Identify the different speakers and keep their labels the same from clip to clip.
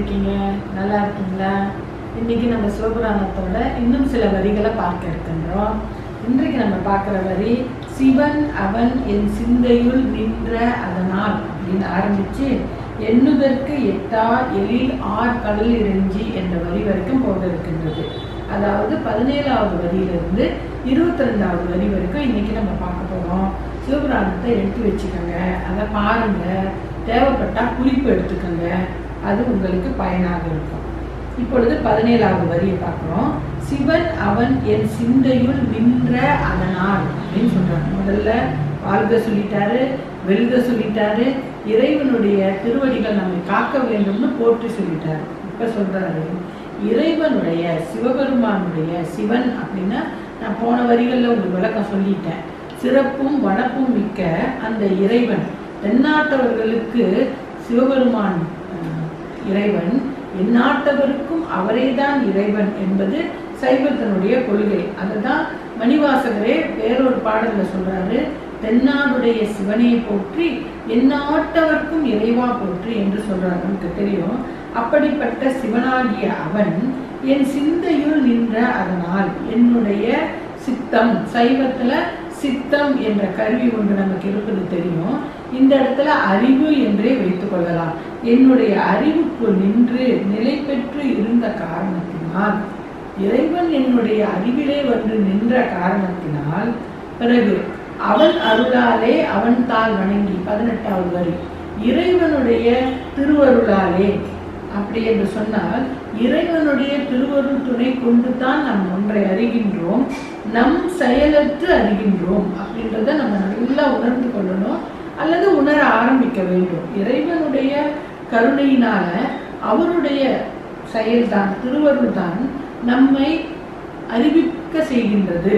Speaker 1: இருக்கீங்க நல்லா இருக்கீங்களா இன்னைக்கு நம்ம சிவபுராணத்தோட இன்னும் சில வரிகளை பார்க்க இருக்கின்றோம் இன்றைக்கு நம்ம பார்க்குற வரி சிவன் அவன் என் சிந்தையுள் நின்ற அதனால் அப்படின்னு ஆரம்பிச்சு எண்ணுதற்கு எட்டா எழில் ஆர் கடல் இறைஞ்சி என்ற வரி வரைக்கும் போக இருக்கின்றது அதாவது பதினேழாவது வரியிலிருந்து இருபத்தி ரெண்டாவது வரி வரைக்கும் இன்னைக்கு நம்ம பார்க்க போறோம் சிவபுராணத்தை எடுத்து வச்சுக்கோங்க அதை பாருங்க தேவைப்பட்டா குறிப்பு எடுத்துக்கோங்க அது உங்களுக்கு பயனாக இருக்கும் இப்பொழுது பதினேழாவது வரியை பார்க்குறோம் சிவன் அவன் என் சிந்தையுள் நின்ற அதனால் அப்படின்னு சொல்றாங்க முதல்ல வாழ்க சொல்லிட்டாரு வெல்க சொல்லிட்டாரு இறைவனுடைய திருவடிகள் நம்மை காக்க வேண்டும்னு போற்றி சொல்லிட்டாரு இப்ப சொல்றாரு இறைவனுடைய சிவபெருமானுடைய சிவன் அப்படின்னா நான் போன வரிகளில் உங்களுக்கு விளக்கம் சொல்லிட்டேன் சிறப்பும் வனப்பும் மிக்க அந்த இறைவன் தென்னாட்டவர்களுக்கு சிவபெருமான் அஹ், இறைவன் எந்நாட்டவருக்கும் அவரேதான் இறைவன் என்பது சைவத்தினுடைய கொள்கை அதுதான் மணிவாசகரே வேறொரு பாடல்ல சொல்றாரு தென்னாடுடைய சிவனை போற்றி எந்நாட்டவர்க்கும் இறைவா போற்றி என்று சொல்றாரு நமக்கு தெரியும் அப்படிப்பட்ட சிவனாகிய அவன் என் சிந்தையுள் நின்ற அதனால் என்னுடைய சித்தம் சைவத்துல சித்தம் என்ற கருவி ஒன்று நமக்கு இருப்பது தெரியும் இந்த இடத்துல அறிவு என்றே வைத்துக் கொள்ளலாம் என்னுடைய அறிவுக்குள் நின்று நிலை பெற்று இருந்த காரணத்தினால் இறைவன் என்னுடைய அறிவிலே வந்து நின்ற காரணத்தினால் பிறகு அவன் அருளாலே அவன் தாள் வணங்கி பதினெட்டாவது வரி இறைவனுடைய திருவருளாலே அப்படி என்று சொன்னால் இறைவனுடைய திருவருள் துணை கொண்டு தான் நாம் ஒன்றை அறிகின்றோம் நம் செயலற்று அறிகின்றோம் அப்படின்றத நம்ம நல்லா உணர்ந்து கொள்ளணும் அல்லது உணர ஆரம்பிக்க வேண்டும் இறைவனுடைய கருணையினால அவருடைய செயல்தான் திருவருள் தான் நம்மை அறிவிக்க செய்கின்றது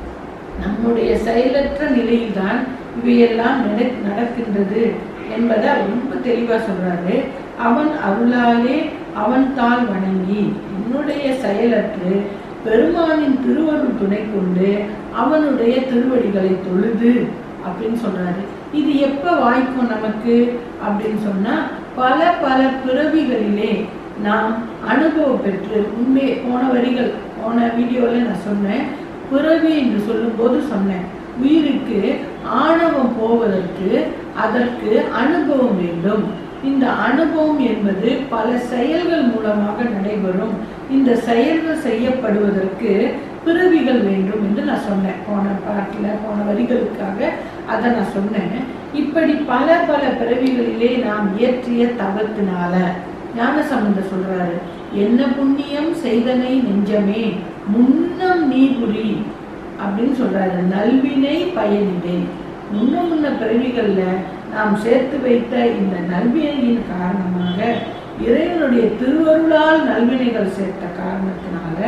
Speaker 1: நம்முடைய செயலற்ற நிலையில்தான் இவையெல்லாம் நட- நடக்கின்றது என்பதை அவர் ரொம்ப தெளிவா சொல்றாரு அவன் அருளாலே அவன் தாள் வணங்கி என்னுடைய செயலற்று பெருமானின் திருவருள் துணை கொண்டு அவனுடைய திருவடிகளை தொழுது அப்படின்னு சொல்றாரு இது எப்ப வாய்க்கும் நமக்கு அப்படின்னு சொன்னா பல பல பிறவிகளிலே நாம் அனுபவம் பெற்று உண்மை போன வரிகள் போன வீடியோல நான் சொன்னேன் பிறவி என்று சொல்லும்போது சொன்னேன் உயிருக்கு ஆணவம் போவதற்கு அதற்கு அனுபவம் வேண்டும் இந்த அனுபவம் என்பது பல செயல்கள் மூலமாக நடைபெறும் இந்த செயல்கள் செய்யப்படுவதற்கு பிறவிகள் வேண்டும் என்று நான் சொன்னேன் போன பாட்டில் போன வரிகளுக்காக அதை நான் சொன்னேன் இப்படி பல பல பிறவிகளிலே நாம் இயற்றிய தவத்தினால ஞானசம்பந்தர் சொல்றாரு என்ன புண்ணியம் செய்தனை நெஞ்சமே முன்னம் நீ புரி அப்படின்னு சொல்றாரு நல்வினை பயனிடை முன்ன முன்ன பிறவிகள்ல நாம் சேர்த்து வைத்த இந்த நல்வினையின் காரணமாக இறைவனுடைய திருவருளால் நல்வினைகள் சேர்த்த காரணத்தினால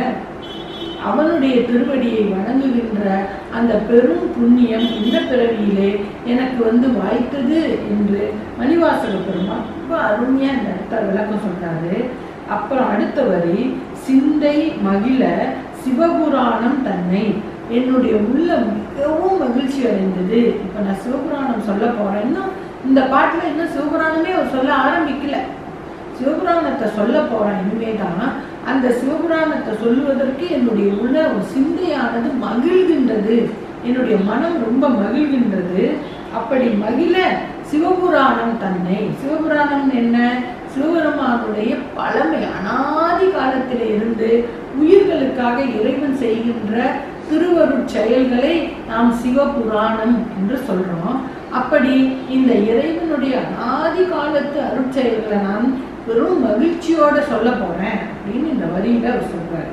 Speaker 1: அவனுடைய திருவடியை வணங்குகின்ற அந்த பெரும் புண்ணியம் இந்த பிறவியிலே எனக்கு வந்து வாய்த்தது என்று மணிவாசக பெருமாள் ரொம்ப அருமையா இந்த இடத்த விளக்கம் சொல்றாரு அப்புறம் அடுத்த வரி சிந்தை மகிழ சிவபுராணம் தன்னை என்னுடைய உள்ளம் மிகவும் மகிழ்ச்சி அடைந்தது இப்ப நான் சிவபுராணம் சொல்ல போறேன் இன்னும் இந்த பாட்டுல இன்னும் சிவபுராணமே அவர் சொல்ல ஆரம்பிக்கல சிவபுராணத்தை சொல்ல போறேன் இனிமேதான் அந்த சிவபுராணத்தை சொல்லுவதற்கு என்னுடைய உள்ள ஒரு சிந்தையானது மகிழ்கின்றது என்னுடைய மனம் ரொம்ப மகிழ்கின்றது அப்படி மகிழ சிவபுராணம் தன்னை சிவபுராணம் என்ன சிவபெருமானுடைய பழமை அனாதி காலத்திலே இருந்து உயிர்களுக்காக இறைவன் செய்கின்ற திருவருட் செயல்களை நாம் சிவபுராணம் என்று சொல்றோம் அப்படி இந்த இறைவனுடைய அனாதி காலத்து அருட்செயல்களை நான் வெறும் மகிழ்ச்சியோட சொல்ல போறேன் அப்படின்னு இந்த வரியில அவர் சொல்றாரு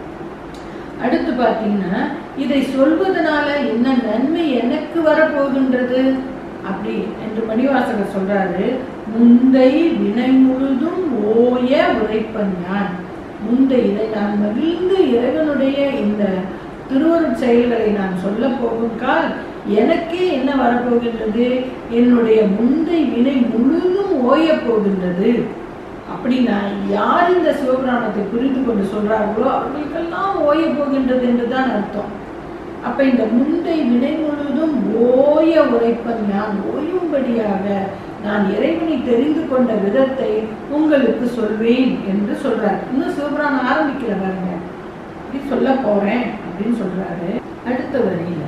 Speaker 1: அடுத்து பார்த்தீங்கன்னா இதை சொல்வதனால என்ன நன்மை எனக்கு வரப்போகின்றது அப்படி என்று மணிவாசகர் சொல்றாரு முந்தை வினை முழுதும் ஓய உரைப்பன் நான் முந்தை இதை நான் மகிழ்ந்து இறைவனுடைய இந்த திருவருட் செயல்களை நான் சொல்ல போகும் கால் எனக்கே என்ன வரப்போகின்றது என்னுடைய முந்தை வினை முழுதும் ஓய போகின்றது அப்படின்னா யார் இந்த சிவபுராணத்தை புரிந்து கொண்டு சொல்றார்களோ அவர்களுக்கெல்லாம் ஓய போகின்றது என்றுதான் அர்த்தம் அப்ப இந்த முந்தை வினை முழுவதும் ஓய உரைப்பன் நான் ஓயும்படியாக நான் இறைவனை தெரிந்து கொண்ட விதத்தை உங்களுக்கு சொல்வேன் என்று சொல்றார் இன்னும் சிவபுராணம் ஆரம்பிக்கல பாருங்க இப்படி சொல்ல போறேன் அப்படின்னு சொல்றாரு அடுத்த வரியில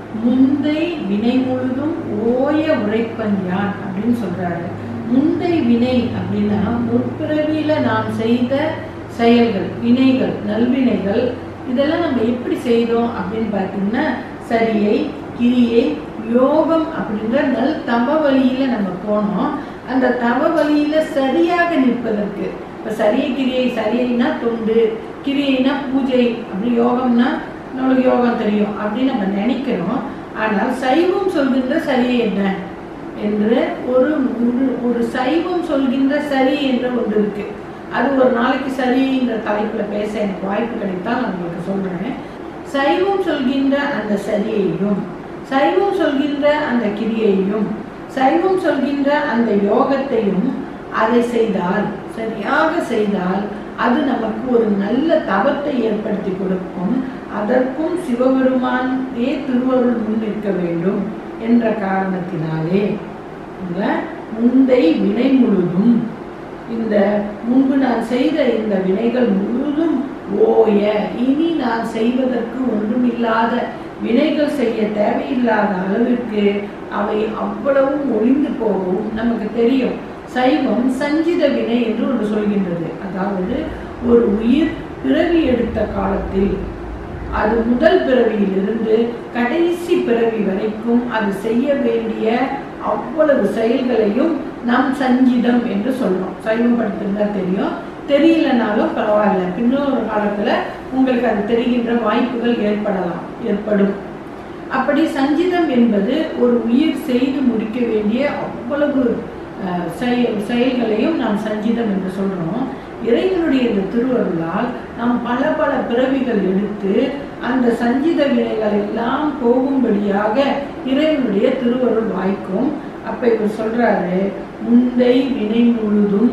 Speaker 1: முந்தை வினை முழுதும் ஓய உரைப்பன் யான் அப்படின்னு சொல்றாரு முந்தை வினை அப்படின்னா முற்பிறவியில நாம் செய்த செயல்கள் வினைகள் நல்வினைகள் இதெல்லாம் நம்ம எப்படி செய்தோம் அப்படின்னு பார்த்தீங்கன்னா சரியை கிரியை யோகம் அப்படின்ற நல் தவ வழியில நம்ம போனோம் அந்த தவ வழியில சரியாக நிற்பதற்கு இப்ப சரியை கிரியை சரியைனா தொண்டு கிரியைனா பூஜை அப்படி யோகம்னா நம்மளுக்கு யோகம் தெரியும் அப்படின்னு நம்ம நினைக்கிறோம் ஆனால் சைவம் சொல்கின்ற சரியை என்ன என்று ஒரு ஒரு- ஒரு சைவம் சொல்கின்ற சரி என்ற ஒன்று இருக்கு அது ஒரு நாளைக்கு சரின்ற தலைப்புல பேச எனக்கு வாய்ப்பு கிடைத்தால் நான் உங்களுக்கு சொல்றேன் சைவம் சொல்கின்ற அந்த சரியையும் சைவம் சொல்கின்ற அந்த கிரியையும் சைவம் சொல்கின்ற அந்த யோகத்தையும் அதை செய்தால் சரியாக செய்தால் அது நமக்கு ஒரு நல்ல தவத்தை ஏற்படுத்தி கொடுக்கும் அதற்கும் சிவபெருமானே திருவருள் முன் நிற்க வேண்டும் என்ற காரணத்தினாலே இல்ல, முந்தை வினை முழுதும் இந்த முன்பு நான் செய்த இந்த வினைகள் முழுதும் ஓய இனி நான் செய்வதற்கு ஒன்றுமில்லாத வினைகள் செய்ய தேவையில்லாத அளவிற்கு அவை அவ்வளவும் ஒளிந்து போகவும் நமக்கு தெரியும் சைவம் சஞ்சித வினை என்று ஒன்று சொல்கின்றது அதாவது ஒரு உயிர் பிறவி எடுத்த காலத்தில் அது முதல் பிறவியிலிருந்து கடைசி பிறவி வரைக்கும் அது செய்ய வேண்டிய அவ்வளவு செயல்களையும் நாம் சஞ்சிதம் என்று சொல்றோம் சைவம் படித்திருந்தா தெரியும் தெரியலனாலும் பரவாயில்ல பின்னொரு காலத்துல உங்களுக்கு அது தெரிகின்ற வாய்ப்புகள் ஏற்படலாம் ஏற்படும் அப்படி சஞ்சிதம் என்பது ஒரு உயிர் செய்து முடிக்க வேண்டிய அவ்வளவு அஹ், செய- செயல்களையும் நாம் சஞ்சிதம் என்று சொல்றோம் இறைவனுடைய இந்த திருவருளால் நாம் பல பல பிறவிகள் எடுத்து அந்த சஞ்சித வினைகள் எல்லாம் போகும்படியாக இறைவனுடைய திருவருள் வாய்க்கும் அப்ப இவர் சொல்றாரு முந்தை வினை முழுதும்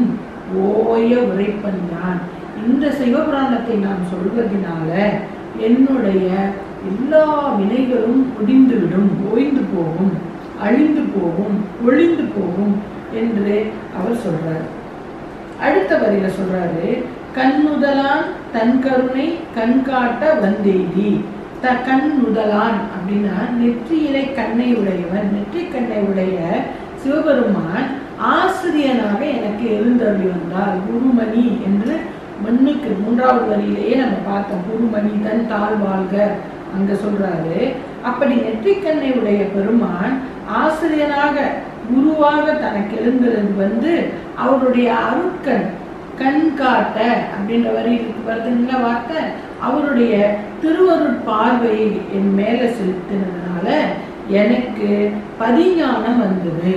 Speaker 1: ஓய உரைப்பன் நான் இந்த சிவபுராணத்தை நான் சொல்வதனால என்னுடைய எல்லா வினைகளும் முடிந்துவிடும் ஓய்ந்து போகும் அழிந்து போகும் ஒளிந்து போகும் என்று அவர் சொல்றார் அடுத்த வரியில சொல்றாரு கண்ணுதலான் தன் கருணை கண் காட்ட வந்தெய்தி த கண் நுதலான் அப்படின்னா நெற்றியிலை கண்ணை உடையவன் நெற்றி கண்ணை உடைய சிவபெருமான் ஆசிரியனாக எனக்கு எழுந்தருளி வந்தார் குருமணி என்று மண்ணுக்கு மூன்றாவது வரியிலேயே நம்ம பார்த்தோம் குருமணி தன் தாழ் வாழ்க அங்க சொல்றாரு அப்படி நெற்றிக்கண்ணை உடைய பெருமான் ஆசிரியனாக குருவாக தனக்கு எழுந்தது வந்து அவருடைய அருட்கண் கண் காட்ட அப்படின்ற வரியிலுக்கு வருதுங்களா வார்த்தை அவருடைய திருவருட் பார்வையை என் மேல செலுத்தினதுனால எனக்கு பதிஞானம் வந்தது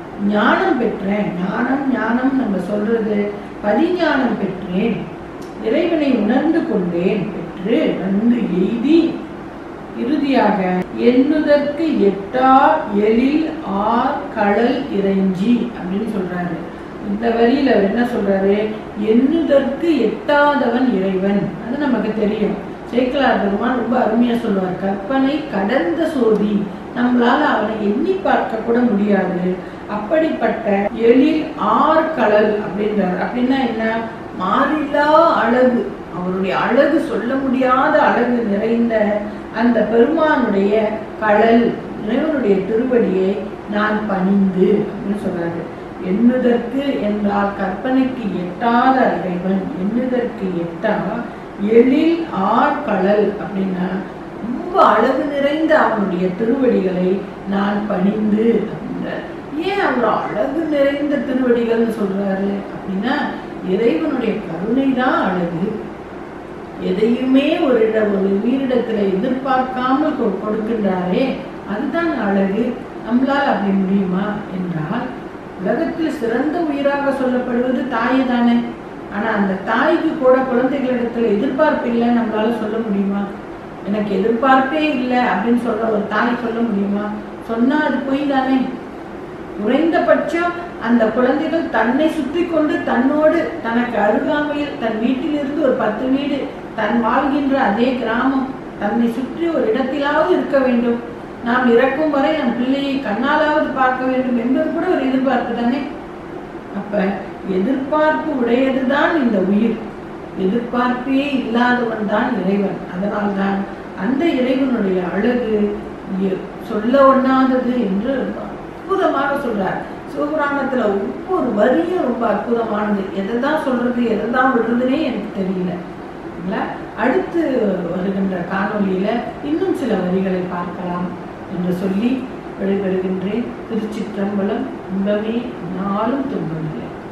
Speaker 1: ஞானம் பெற்றேன் ஞானம் ஞானம் நம்ம சொல்றது பதிஞானம் பெற்றேன் இறைவனை உணர்ந்து கொண்டேன் பெற்று வந்து எய்தி இறுதியாக எண்ணுதற்கு எட்டா எழில் ஆர் கடல் இறைஞ்சி அப்படின்னு சொல்றாரு இந்த வரியில அவர் என்ன சொல்றாரு எண்ணுதற்கு எட்டாதவன் இறைவன் அது நமக்கு தெரியும் சேக்கலார் பெருமான் ரொம்ப அருமையா சொல்லுவார் கற்பனை கடந்த சோதி நம்மளால அவனை எண்ணி பார்க்க கூட முடியாது அப்படிப்பட்ட எழில் ஆர் கடல் அப்படின்றார் அப்படின்னா என்ன மாறிலா அழகு அவருடைய அழகு சொல்ல முடியாத அழகு நிறைந்த அந்த பெருமானுடைய கடல் இறைவனுடைய திருவடியை நான் பணிந்து அப்படின்னு சொல்றாரு எண்ணுதற்கு என்றால் கற்பனைக்கு எட்டாத இறைவன் எண்ணுதற்கு எட்டா எழில் ஆழ்கடல் அப்படின்னா ரொம்ப அழகு நிறைந்த அவனுடைய திருவடிகளை நான் பணிந்து அப்படின்றார் ஏன் அவர் அழகு நிறைந்த திருவடிகள்னு சொல்றாரு அப்படின்னா இறைவனுடைய கருணை தான் அழகு எதையுமே ஒரு இட ஒரு உயிரிடத்துல எதிர்பார்க்காமல் கொ- கொடுக்கின்றாரே அதுதான் அழகு நம்மளால் அப்படி முடியுமா என்றால் உலகத்தில் சிறந்த உயிராக சொல்லப்படுவது தாய் தானே ஆனா அந்த தாய்க்கு கூட குழந்தைகளிடத்துல எதிர்பார்ப்பு இல்லை நம்மளால சொல்ல முடியுமா எனக்கு எதிர்பார்ப்பே இல்லை அப்படின்னு சொல்ற ஒரு தாய் சொல்ல முடியுமா சொன்னா அது பொய் தானே குறைந்தபட்சம் அந்த குழந்தைகள் தன்னை சுற்றி கொண்டு தன்னோடு தனக்கு அருகாமையில் தன் வீட்டிலிருந்து ஒரு பத்து வீடு தன் வாழ்கின்ற அதே கிராமம் தன்னை சுற்றி ஒரு இடத்திலாவது இருக்க வேண்டும் நாம் இறக்கும் வரை நம் பிள்ளையை கண்ணாலாவது பார்க்க வேண்டும் என்பது கூட ஒரு எதிர்பார்ப்பு தானே அப்ப எதிர்பார்ப்பு உடையதுதான் இந்த உயிர் எதிர்பார்ப்பே இல்லாதவன் தான் இறைவன் அதனால்தான் அந்த இறைவனுடைய அழகு எ- சொல்ல ஒண்ணாதது என்று அற்புதமாக சொல்றார் சிவபுராணத்துல ஒவ்வொரு வரியும் ரொம்ப அற்புதமானது எதை தான் சொல்றது எதை தான் விடுறதுனே எனக்கு தெரியல இல்ல? அடுத்து வருகின்ற காணொளியில இன்னும் சில வரிகளை பார்க்கலாம் என்று சொல்லி விடைபெறுகின்றேன் திருச்சிற்றம்பலம் இன்பமே நாளும் துன்பமில்லை